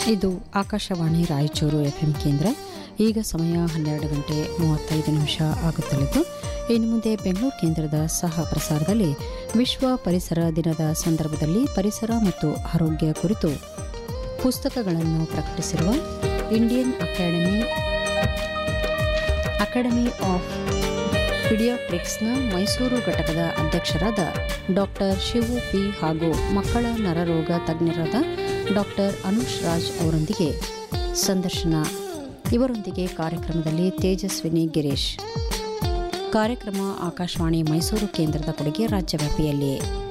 ಇದು ಆಕಾಶವಾಣಿ ರಾಯಚೂರು ಎಫ್ಎಂ ಕೇಂದ್ರ ಈಗ ಸಮಯ ಹನ್ನೆರಡು ಗಂಟೆ ಮೂವತ್ತೈದು ನಿಮಿಷ ಆಗುತ್ತಲಿದ್ದು ಇನ್ನು ಮುಂದೆ ಬೆಂಗಳೂರು ಕೇಂದ್ರದ ಸಹ ಪ್ರಸಾರದಲ್ಲಿ ವಿಶ್ವ ಪರಿಸರ ದಿನದ ಸಂದರ್ಭದಲ್ಲಿ ಪರಿಸರ ಮತ್ತು ಆರೋಗ್ಯ ಕುರಿತು ಪುಸ್ತಕಗಳನ್ನು ಪ್ರಕಟಿಸಿರುವ ಇಂಡಿಯನ್ ಅಕಾಡೆಮಿ ಅಕಾಡೆಮಿ ಆಫ್ ಪಿಡಿಯಾಟ್ರಿಕ್ಸ್ನ ಮೈಸೂರು ಘಟಕದ ಅಧ್ಯಕ್ಷರಾದ ಡಾಕ್ಟರ್ ಶಿವು ಪಿ ಹಾಗೂ ಮಕ್ಕಳ ನರರೋಗ ತಜ್ಞರಾದ ಡಾಕ್ಟರ್ ಅನುಷ್ ರಾಜ್ ಅವರೊಂದಿಗೆ ಸಂದರ್ಶನ ಇವರೊಂದಿಗೆ ಕಾರ್ಯಕ್ರಮದಲ್ಲಿ ತೇಜಸ್ವಿನಿ ಗಿರೀಶ್ ಕಾರ್ಯಕ್ರಮ ಆಕಾಶವಾಣಿ ಮೈಸೂರು ಕೇಂದ್ರದ ಕೊಡುಗೆ ರಾಜ್ಯವ್ಯಾಪಿಯಲ್ಲಿ